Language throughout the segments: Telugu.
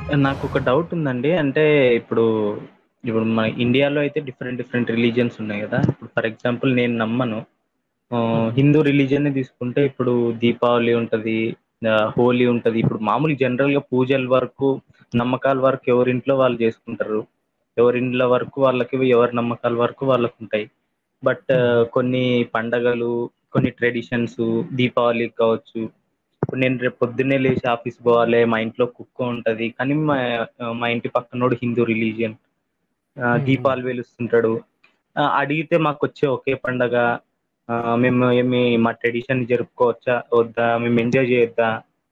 నాకొక డౌట్ ఉందండి. అంటే ఇప్పుడు, ఇప్పుడు మన ఇండియాలో అయితే డిఫరెంట్ డిఫరెంట్ రిలీజియన్స్ ఉన్నాయి గదా! ఇప్పుడు ఫర్ ఎగ్జాంపుల్ నేను నమ్మను. ఆహ్, హ్మ్. హిందూ రిలీజియన్‌ని తీసుకుంటే ఇప్పుడు దీపావళి ఉంటది. ఆహ్, హోలీ ఉంటది. ఇప్పుడు మామూలు జనరల్‌గా పూజల వరకు, నమ్మకాల వరకు ఎవరింట్లో వాళ్ళు చేసుకుంటారు. ఎవరిండ్ల వరకు వాళ్ళకి ఎవరి నమ్మకాల వరకు వాళ్ళకుంటాయి. బట్ హ్మ్. కొన్ని పండగలు, కొన్ని ట్రెడిషన్స్ దీపావళికి కావచ్చు. ఇప్పుడు నేను రేపు పొద్దున్నే లేసి ఆఫీస్‌కి పోవాలి. మా ఇంట్లో కుక్క ఉంటది. కానీ మా ఆహ్, మా ఇంటి పక్కనోడు హిందూ రిలీజియన్. ఆహ్, హ్మ్. హ్మ్. దీపాలు వెలుస్తుంటాడు. ఆహ్, అడిగితే మాకొచ్చే ఒకే పండగ. ఆహ్, మేము ఏమి మా ట్రెడిషన్ జరుపుకోవచ్చా? వద్దా? మేము ఎంజాయ్ చేయొద్దా?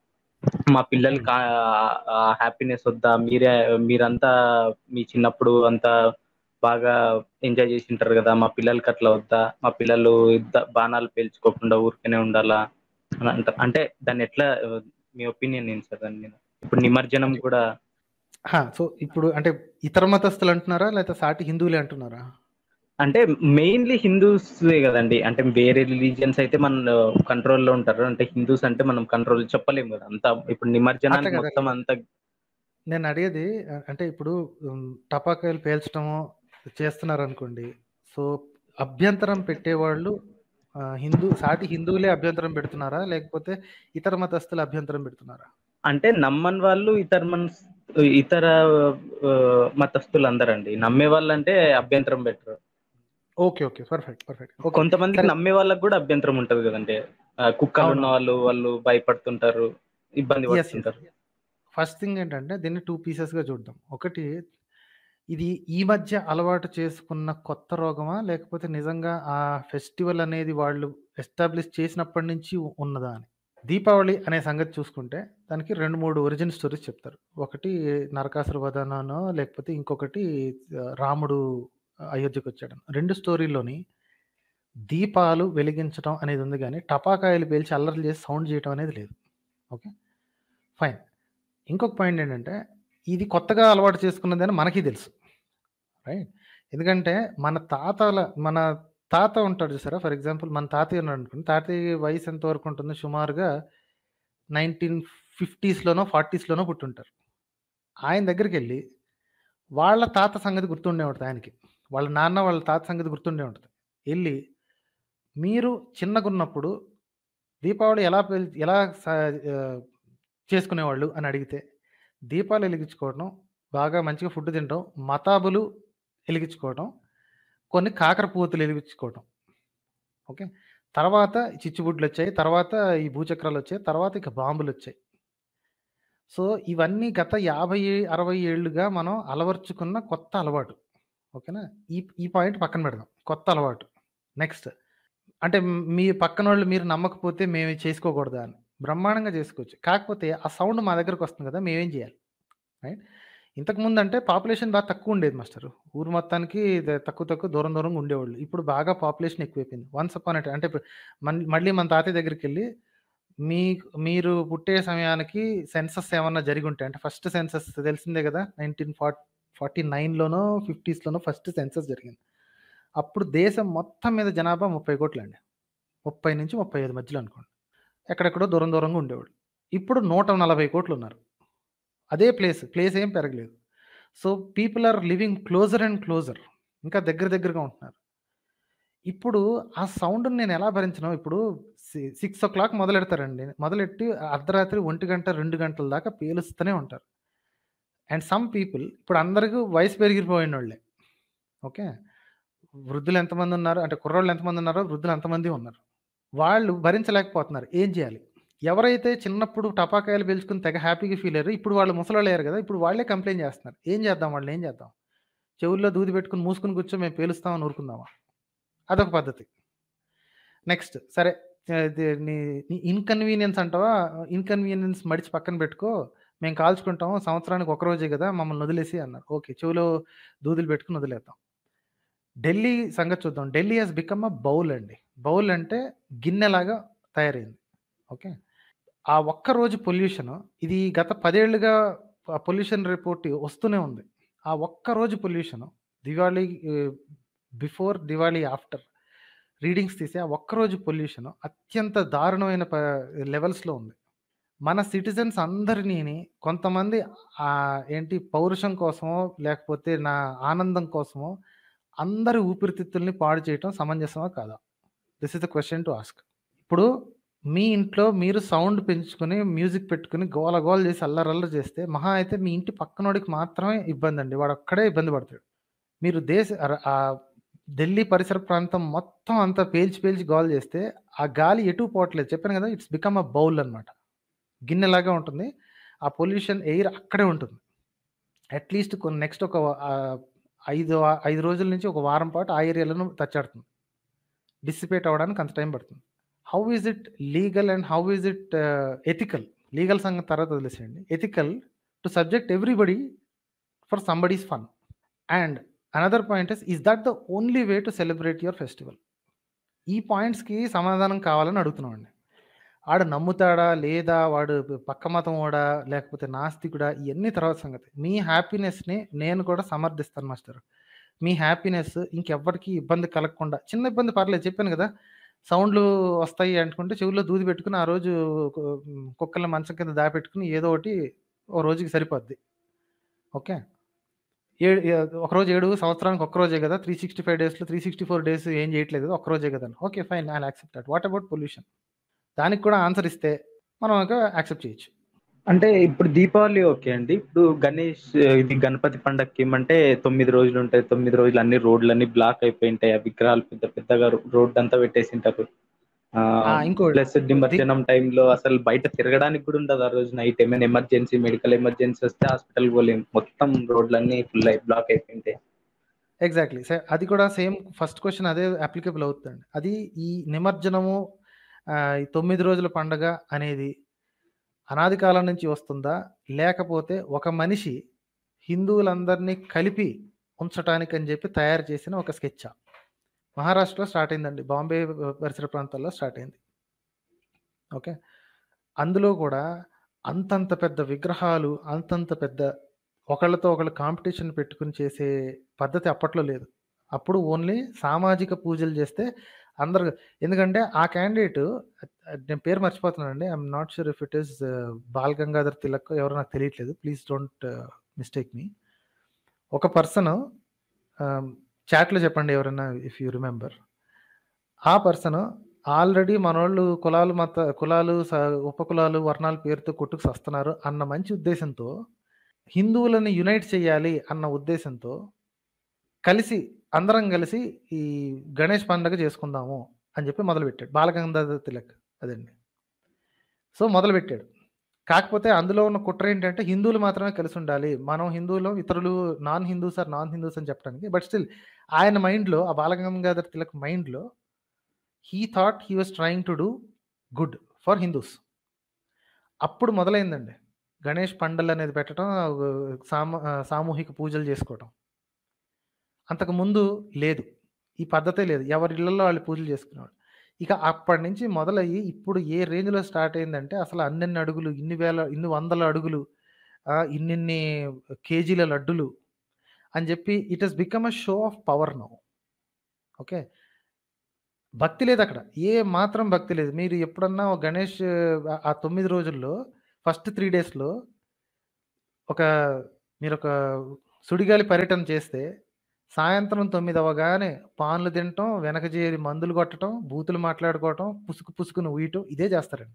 మా పిల్లలకి హ్మ్. ఆహ్, ఆహ్, హ్యాపీనెస్ వద్దా? మీరే మీరంతా మీ చిన్నప్పుడు అంతా బాగా ఎంజాయ్ చేసుంటారు గదా! మా పిల్లలకి అట్లా వద్దా? మా పిల్లలు ద బాణాలు పేల్చుకోకుండా ఊరికనే ఉండాలా? అని అంటారు. అంటే దాన్ని ఎట్లా మీ ఒపీనియన్ ఏంటి సార్ దాని మీద? ఇప్పుడు నిమజ్జనం అంటే కూడా ఆ! సో, ఇప్పుడు అంటే ఇతర మతస్థులు అంటున్నారా? లేకపోతే సాటి హిందువులే అంటున్నారా? అంటే మెయిన్‌లీ హిందూసే గదండీ. అంటే వేరే రిలీజియన్స్ అయితే మన కంట్రోల్‌లో ఉంటారు. అంటే హిందూస్ అంటే మనం కంట్రోల్ చెప్పలేము గదా! అంతా ఇప్పుడు అట్లా నిమజ్జనానికి కాదు. మొత్తం అంతా నేను అడిగేది ఆహ్, అంటే ఇప్పుడు హ్మ్, టపాకాయలు పేల్చడము చేస్తున్నారనుకోండి. సో, అభ్యంతరం పెట్టేవాళ్ళు ఆహ్, హిందూ సాటి హిందువులే అభ్యంతరం పెడుతున్నారా? లేకపోతే ఇతర మతస్థులు అభ్యంతరం పెడుతున్నారా? అంటే నమ్మని వాళ్ళు ఇతర మనస్ ఇతర ఆహ్, మతస్థులందరండి. నమ్మే వాళ్ళంటే అభ్యంతరం పెట్టరు. Okay. Okay. Perfect. Perfect. Okay. కొంతమందికి సరే. నమ్మే వాళ్ళకి గూడా అభ్యంతరం ఉంటది గదండీ. ఆహ్, కుక్కలున్న అవునవును. వాళ్ళు, వాళ్ళు భయపడుతుంటారు. ఇబ్బంది యెస్. యెస్. పడుతుంటారు. ఫస్ట్ థింగ్ ఏంటంటే దీన్ని 2 పీసెస్‌గా చూద్దాం. ఒకటి ఇది ఈ మధ్య అలవాటు చేసుకున్న కొత్త రోగమా? లేకపోతే నిజంగా ఆ ఫెస్టివల్ అనేది వాళ్ళు ఎస్టాబ్లిష్ చేసినప్పటి నుంచి ఉన్నదా అని. దీపావళి అనే సంగతి చూసుకుంటే దానికి 2, 3 ఒరిజిన్ స్టోరీస్ చెప్తారు. ఒకటి నరకాసుర వధననో లేకపోతే ఇంకొకటి ఆహ్, రాముడు అయోధ్యకొచ్చాడని. 2 స్టోరీల్లోని దీపాలు వెలిగించడం అనేది ఉంది గానీ, టపాకాయలు పేల్చి అల్లర్లు చేసి సౌండ్ చేయటం అనేది లేదు. ఓకే. ఫైన్. ఇంకొక పాయింట్ ఏంటంటే, ఇది కొత్తగా అలవాటు చేసుకున్నదని మనకి తెలుసు. రైట్. ఎందుకంటే మన తాతల మన తాత ఉంటాడు చూసారా? ఫర్ ఎగ్జాంపుల్ మన తాతయ్య ఉన్నాడనుకోండి. తాతయ్య వయసు ఎంత వరకు ఉంటుంది? సుమారుగా 1950స్‌లోనో, 40స్‌లోనో పుట్టుంటారు. ఆయన దగ్గరికెళ్ళి వాళ్ళ తాత సంగతి గుర్తుండే ఉంటది ఆయనకి. వాళ్ళ నాన్న, వాళ్ళ తాత సంగతి గుర్తుండే ఉంటది. ఎళ్లి మీరు చిన్నగున్నప్పుడు దీపావళి ఎలా పేల్ ఎలా స ఆహ్, చేసుకునేవాళ్ళు అని అడిగితే, దీపాలు ఎలిగించుకోవడం, బాగా మంచిగా ఫుడ్ తినటం, మతాబులు ఎలిగించుకోవటం, కొన్ని కాకరపువ్వొత్తులు ఎలిగించుకోవటం. ఓకే. తర్వాత చిచ్చుబుడ్లొచ్చాయి. తర్వాత ఈ భూచక్రాలొచ్చాయి. తర్వాత ఇక బాంబులొచ్చాయి. సో, ఇవన్నీ గత 50, 60 ఏళ్లుగా మనం అలవరుచుకున్న కొత్త అలవాటు. ఓకేనా? ఈ ఈ పాయింట్ పక్కన పెడదాం. కొత్త అలవాటు. నెక్స్ట్ అంటే మీ పక్కనోళ్ళు మీరు నమ్మకపోతే మేము చేసుకోకూడదా అని. బ్రహ్మాండంగా చేసుకోవచ్చు. కాకపోతే ఆ సౌండ్ మా దగ్గరకొస్తుంది కదా! మేమేం చేయాలి? రైట్. ఇంతకుముందంటే పాపులేషన్ బాగా తక్కువుండేది మాస్టరు. ఊరు మొత్తానికి ద తక్కువ తక్కువ దూరం దూరంగా ఉండేవాళ్ళు. ఇప్పుడు బాగా పాపులేషన్ ఎక్కువైపోయింది. వన్స్ అపాన్ ఎ టైమ్ అంటే ఇప్పుడు మన్ మళ్ళీ మన తాతయ్య దగ్గరికెళ్ళి మీకు మీరు పుట్టే సమయానికి సెన్సస్ ఏమన్నా జరిగుంటే అంటే ఫస్ట్ సెన్సస్ తెలిసిందే గదా! 1949లోనో, 50స్‌లోనో ఫస్ట్ సెన్సస్ జరిగింది. అప్పుడు దేశం మొత్తం మీద జనాభా 30,00,00,000 అండి. 30-35 మధ్యలో అనుకోండి. ఎక్కడెక్కడో దూరం దూరంగా ఉండేవాళ్ళు. ఇప్పుడు 140,00,00,000 ఉన్నారు. అదే ప్లేస్. ప్లేస్ ఏం పెరగలేదు. So, people are living closer and closer. ఇంకా దగ్గర దగ్గరగా ఉంటున్నారు. ఇప్పుడు ఆ సౌండ్‌ని నేను ఎలా భరించను? ఇప్పుడు సి 6:00 మొదలెడతారండి. మొదలెట్టి అర్ధరాత్రి 1 2 గంటల దాకా పేలుస్తూనే ఉంటారు. అండ్ సమ్ పీపుల్ ఇప్పుడు అందరికి వయసు పెరిగిపోయినోళ్ళే. ఓకే. వృద్ధులు ఎంతమందున్నారు? అంటే కుర్రోళ్ళు ఎంతమందున్నారో వృద్ధులు అంతమంది ఉన్నారు. వాళ్ళు భరించలేకపోతున్నారు. ఏం చేయాలి? ఎవరైతే చిన్నప్పుడు టపాకాయలు పేల్చుకొని తెగ హ్యాపీగా ఫీల్ అయ్యారో ఇప్పుడు వాళ్ళు ముసలోళ్ళయ్యారు గదా! ఇప్పుడు వాళ్ళే కంప్లెయింట్ చేస్తున్నారు. ఏం చేద్దాం? వాళ్ళని ఏం చేద్దాం? చెవుల్లో దూది పెట్టుకొని మూసుకొని కూర్చో మేము పేలుస్తాం అని ఊరుకుందామా? అదొక పద్ధతి. నెక్స్ట్ సరే ఆహ్, ఇది నీ నీ ఇన్‌కన్వీనియన్స్ అంటావా? ఇన్‌కన్వీనియన్స్ మడిచి పక్కన పెట్టుకో. మేము కాల్చుకుంటాం. సంవత్సరానికి ఒక రోజే గదా! మమ్మల్ని వదిలేసి అన్నారు. ఓకే. చెవిలో దూదులు పెట్టుకొని వదిలేద్దాం. ఢిల్లీ సంగతి చూద్దాం. Delhi has become a bowl అండి. బౌల్ అంటే గిన్నెలాగా తయారైంది. ఓకే. ఆ ఒక్క రోజు పొల్యూషన్ ఇది గత 10 ఏళ్లుగా ఆ పొల్యూషన్ రిపోర్ట్ వస్తూనే ఉంది. ఆ ఒక్క రోజు పొల్యూషన్ దివాళీ ఆహ్, బిఫోర్, దివాళీ ఆఫ్టర్ రీడింగ్స్ తీసి ఆ ఒక్కరోజు పొల్యూషన్ అత్యంత దారుణమైన ప లెవెల్స్‌లో ఉంది. మన సిటిజన్స్ అందరినీని కొంతమంది ఆహ్, ఏంటి పౌరుషం కోసమో, లేకపోతే నా ఆనందం కోసమో అందరి ఊపిరితిత్తుల్ని పాడు చేయటం సమంజసమా కాదా? This is the question to ask. ఇప్పుడు మీ ఇంట్లో మీరు సౌండ్ పెంచుకొని, మ్యూజిక్ పెట్టుకొని గోల గోల చేసి అల్లరల్లరి చేస్తే మహా అయితే మీ ఇంటి పక్కనోడికి మాత్రమే ఇబ్బందండి. వాడొక్కడే ఇబ్బంది పడతాడు. మీరు దేశ అర ఆహ్, ఢిల్లీ పరిసర ప్రాంతం మొత్తం అంతా పేల్చి పేల్చి గోల చేస్తే ఆ గాలి ఎటు పోవట్లేదు. చెప్పాను కదా! ఇట్స్ బికమ్ ఎ బౌల్ అన్నమాట. గిన్నెలాగా ఉంటుంది. ఆ పొల్యూషన్ ఎయిర్ అక్కడే ఉంటుంది. అట్‌లీస్ట్ కొన్ని నెక్స్ట్ ఒక ఆహ్, 5 వ 5 రోజుల నుంచి ఒక వారం పాటు ఆ ఏరియాలోనే తచ్చాడుతుంది. డిసిపేట్ అవ్వడానికి అంత టైం పడుతుంది. How is it legal and how is it ethical? Legal సంగతి తర్వాత వదిలేసేయండి. Ethical to subject everybody for somebody's fun. And another point is, is that the only way to celebrate your festival? ఈ పాయింట్స్‌కి సమాధానం కావాలని అడుగుతున్నామండి. ఆడు నమ్ముతాడా? లేదా? వాడు పక్క మతం వోడా? లేకపోతే నాస్తికుడా? ఇయన్నీ తర్వాత సంగతి. మీ హ్యాపీనెస్‌ని నేను కూడా సమర్థిస్తాను మాస్టర్. మీ హ్యాపీనెస్ ఇంకెవ్వరికీ ఇబ్బంది కలగకుండా చిన్న ఇబ్బంది పర్లేదు చెప్పాను కదా! సౌండ్‌లు వస్తాయి అనుకుంటే చెవుల్లో దూది పెట్టుకొని ఆ రోజు కు కుక్కల్ని మంచం కింద దాపెట్టుకొని ఏదో ఒకటి ఓ రోజుకి సరిపోద్ది. ఓకే. ఏ ఏ ఒకరోజు ఏడు సంవత్సరానికి ఒక్క రోజే కదా! 365 డేస్‌లో 364 డేస్ ఏం చేయట్లేదు కదా! ఒక్కరోజే కదా! అని. Okay fine. I will accept that. What about pollution? దానికి కూడా ఆన్సర్ ఇస్తే మనం ఇక యాక్సెప్ట్ చేయొచ్చు. అంటే ఇప్పుడు దీపావళి ఓకే అండి. ఇప్పుడు గణేష్ ఇది గణపతి పండగకి ఏమంటే 9 రోజులుంటాయి. 9 రోజులు అన్ని రోడ్లన్నీ బ్లాక్ అయిపోయుంటాయి. ఆ విగ్రహాలు పెద్ద పెద్దగా రోడ్డంతా పెట్టేసింటారు. ఆ! ఆహ్, ఇంకోటి ప్లస్ ది నిమజ్జనం టైంలో అసలు బయట తిరగడానికి కూడా ఉండదు ఆ రోజు నైట్. ఏమైనా ఎమర్జెన్సీ, మెడికల్ ఎమర్జెన్సీ వస్తే హాస్పిటల్‌కి పోలేం. మొత్తం రోడ్లన్నీ ఫుల్ అయి బ్లాక్ అయిపోయుంటాయి. ఎగ్జాక్ట్‌లీ. సే అది కూడా సేమ్ ఫస్ట్ క్వెషన్ అదే అప్లికబుల్ అవుతుందండి. అది ఈ నిమజ్జనము ఆహ్, ఈ 9 రోజుల పండగ అనేది అనాది కాలం నుంచి వస్తుందా? లేకపోతే ఒక మనిషి హిందువులందరినీ కలిపి ఉంచటానికని చెప్పి తయారు చేసిన ఒక స్కెచ్చా? మహారాష్ట్రలో స్టార్ట్ అయిందండి. బాంబే పరిసర ప్రాంతాల్లో స్టార్ట్ అయింది. ఓకే. అందులో కూడా అంతంత పెద్ద విగ్రహాలు, అంతంత పెద్ద ఒకళ్ళతో ఒకళ్ళు కాంపిటీషన్ పెట్టుకొని చేసే పద్ధతి అప్పట్లో లేదు. అప్పుడు ఓన్లీ సామాజిక పూజలు చేస్తే అందరూ ఎందుకంటే ఆ క్యాండిడేట్ నేను పేరు మర్చిపోతున్నానండి. I am not sure if it is Bal Gangadhar Tilak ఎవరో నాకు తెలియట్లేదు. Please don't mistake me. ఒక పర్సన్ ఆహ్, చాట్‌లో చెప్పండి ఎవరైనా ఇఫ్ యూ రిమెంబర్. ఆ పర్సన్ ఆల్రెడీ మనోళ్ళు కులాలు, మత కులాలు, స ఉపకులాలు, వర్ణాల పేరుతో కొట్టుకు సస్తున్నారు అన్న మంచి ఉద్దేశంతో హిందువులని యునైట్ చేయాలి అన్న ఉద్దేశంతో కలిసి అందరం కలిసి ఈ గణేష్ పండగ చేసుకుందాము అని చెప్పి మొదలుపెట్టాడు. బాలగంగాధర్ తిలక్ అదండి. సో మొదలుపెట్టాడు. కాకపోతే అందులో ఉన్న కుట్ర ఏంటంటే హిందువులు మాత్రమే కలిసి ఉండాలి. మనం హిందువులం ఇతరులు non Hindus are non Hindus అని చెప్పడానికి. బట్ స్టిల్ ఆయన మైండ్‌లో ఆ బాలగంగాధర్ తిలక్ మైండ్‌లో he thought he was trying to do good for Hindus. అప్పుడు మొదలైందండి. గణేష్ పండల్ అనేది పెట్టడం సామ ఆహ్, సామూహిక పూజలు చేసుకోవటం. అంతకుముందు లేదు. ఈ పద్ధతే లేదు. ఎవరి ఇళ్లల్లో వాళ్ళు పూజలు చేసుకునేవాళ్ళు. ఇక అప్పటి నుంచి మొదలయ్యి ఇప్పుడు ఏ రేంజ్‌లో స్టార్ట్ అయిందంటే అసలు అన్నెన్ని అడుగులు, ఇన్ని వేల, ఇన్ని వందల అడుగులు, ఆహ్, ఇన్నిన్ని కేజీల లడ్డులు అని చెప్పి it has become a show of power now. Okay. భక్తి లేదక్కడ. ఏ మాత్రం భక్తి లేదు. మీరు ఎప్పుడన్నా గణేష్ ఆహ్, ఆ 9 రోజుల్లో ఫస్ట్ 3 డేస్‌లో ఒక మీరొక సుడిగాలి పర్యటన చేస్తే సాయంత్రం 9 అవ్వగానే పాన్లు తినటం, వెనక చేరి మందులు కొట్టటం, బూతులు మాట్లాడుకోవటం, పుసుకు పుసుకుని ఉయ్యటం ఇదే చేస్తారండి.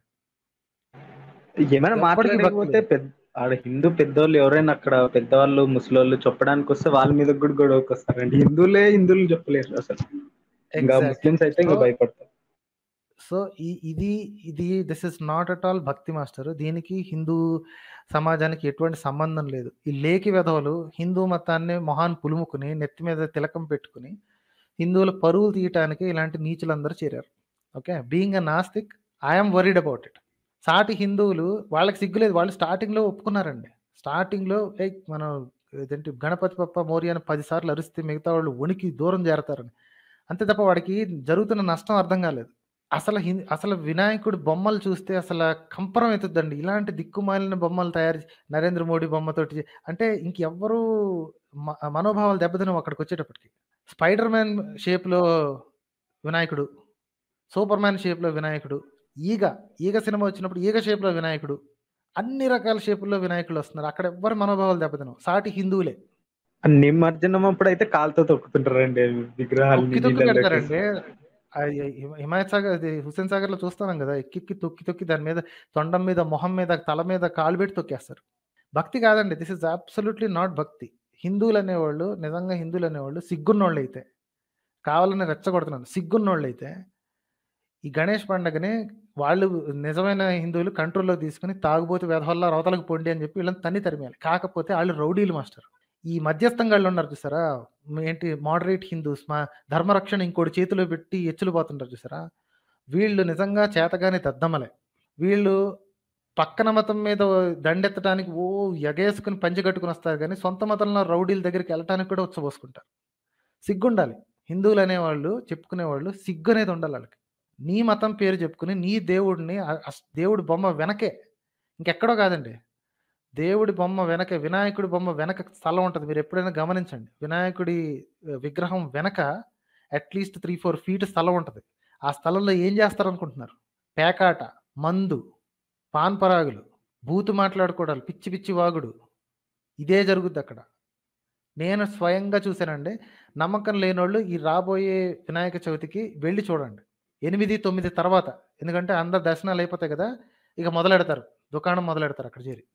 ఏమైనా ఎవ్వడికి భక్తి మాట్లాడకపోతే లేదు. పెద్ ఆడ హిందూ పెద్దోళ్ళు ఎవరైనా అక్కడ పెద్దవాళ్ళు, ముసలోళ్ళు చెప్పడానికొస్తే వాళ్ళ మీద కూడా గొడవకొస్తారండి. హిందువులే హిందువులు చెప్పలేరు అసలు. ఇంకా ఎగ్జాక్ట్‌లీ. ముస్లిమ్స్ అయితే ఇంక సో భయపడతారు. సో ఈ ఇది ఇది this is not at all bhakti master. దీనికి హిందూ సమాజానికి ఎటువంటి సంబంధం లేదు. ఈ లేకి వెధవలు హిందూ మతాన్ని మొహాన పులుముకొని, నెత్తి మీద తిలకం పెట్టుకొని, హిందువుల పరువులు తీయటానికి ఇలాంటి నీచులందరూ చేరారు. Okay. Being a nastik I am worried about it. సాటి హిందువులు వాళ్ళకి సిగ్గు లేదు. వాళ్ళు స్టార్టింగ్‌లో ఒప్పుకున్నారండి. స్టార్టింగ్‌లో ఏయ్! మనం ఇదేంటి గణపతి బప్ప మోరియా అని 10 సార్లు అరిస్తే మిగతా వాళ్ళు వణికి దూరం జేరతారని. అంతే తప్ప వాడికి జరుగుతున్న నష్టం అర్థం కాలేదు. అసలు హిం అసలు వినాయకుడి బొమ్మలు చూస్తే అసల కంపరం ఎత్తుద్దండి. ఇలాంటి దిక్కుమాలిన బొమ్మలు తయారు చే నరేంద్ర మోడీ బొమ్మతోటి అంటే ఇంకెవ్వరు మ మనోభావాలు దెబ్బతినవు అక్కడికొచ్చేటప్పటికి. స్పైడర్ మ్యాన్ షేప్‌లో వినాయకుడు, సూపర్ మ్యాన్ షేప్‌లో వినాయకుడు, ఈగ, ఈగ సినిమా వచ్చినప్పుడు ఈగ షేప్‌లో వినాయకుడు. అన్ని రకాల షేపుల్లో వినాయకులు వస్తున్నారు అక్కడ ఎవ్వరి మనోభావాలు దెబ్బతినవు సాటి హిందువులే నిమజ్జనం అప్పుడు అయితే కాలుతో తొక్కుతుంటారండి విగ్రహాలు తొక్కి తొక్కి పెడతారండి అది హిమ- హిమాయత్ సాగర్ అది హుస్సేన్ సాగర్ లో చూస్తున్నాం కదా ఎక్కి ఎక్కి తొక్కి తొక్కి దాని మీద తొండం మీద మొహం మీద తల మీద కాలు పెట్టి తొక్కేస్తారు భక్తి కాదండి దిస్ ఇస్ అబ్సల్యూట్లీ నాట్ భక్తి హిందువులు అనేవాళ్ళు నిజంగా హిందువులు అనేవాళ్ళు సిగ్గున్నోళ్ళు అయితే కావాలని రెచ్చగొడుతున్నాను సిగ్గున్నోళ్ళు అయితే ఈ గణేష్ పండగని వాళ్ళు నిజమైన హిందువులు కంట్రోల్లో తీసుకుని తాగుబోతు వేధవల్ల రోతలకు పొండి అని చెప్పి వీళ్ళని తన్ని తరిమేయాలి కాకపోతే వాళ్ళు రౌడీలు మాస్టర్ ఈ మధ్యస్థంగాళ్ళు ఉన్నారు చూసారా ఏంటి మోడరేట్ హిందూస్ మా ధర్మరక్షణ ఇంకోటి చేతిలో పెట్టి ఎచ్చులు పోతుంటారు చూసారా వీళ్ళు నిజంగా చేతగాని దద్దమ్మలే వీళ్ళు పక్కన మతం మీద దండెత్తడానికి ఓ ఎగేసుకుని పంచి కట్టుకుని వస్తారు కానీ సొంత మతంలో రౌడీల దగ్గరికి వెళ్ళటానికి కూడా ఉచ్చబోసుకుంటారు సిగ్గుండాలి హిందువులు అనేవాళ్ళు చెప్పుకునేవాళ్ళు సిగ్గు అనేది ఉండాలి వాళ్ళకి నీ మతం పేరు చెప్పుకుని నీ దేవుడిని ఆ- ఆ దేవుడి బొమ్మ వెనకే ఇంకెక్కడో కాదండి దేవుడి బొమ్మ వెనక వినాయకుడి బొమ్మ వెనక స్థలం ఉంటుంది మీరు ఎప్పుడైనా గమనించండి వినాయకుడి ఆ, విగ్రహం వెనక అట్లీస్ట్ త్రీ ఫోర్ ఫీట్ స్థలం ఉంటుంది ఆ స్థలంలో ఏం చేస్తారు అనుకుంటున్నారు పేకాట మందు పాన్ పరాగులు బూతు మాట్లాడుకోవడాలు పిచ్చి పిచ్చి వాగుడు ఇదే జరుగుద్ది అక్కడ నేను స్వయంగా చూశానండి నమ్మకం లేనోళ్ళు ఈ రాబోయే వినాయక చవితికి వెళ్ళి చూడండి ఎనిమిది తొమ్మిది తర్వాత ఎందుకంటే అందరు దర్శనాలు అయిపోతాయి కదా ఇక మొదలెడతారు దుకాణం మొదలెడతారు అక్కడ చేరి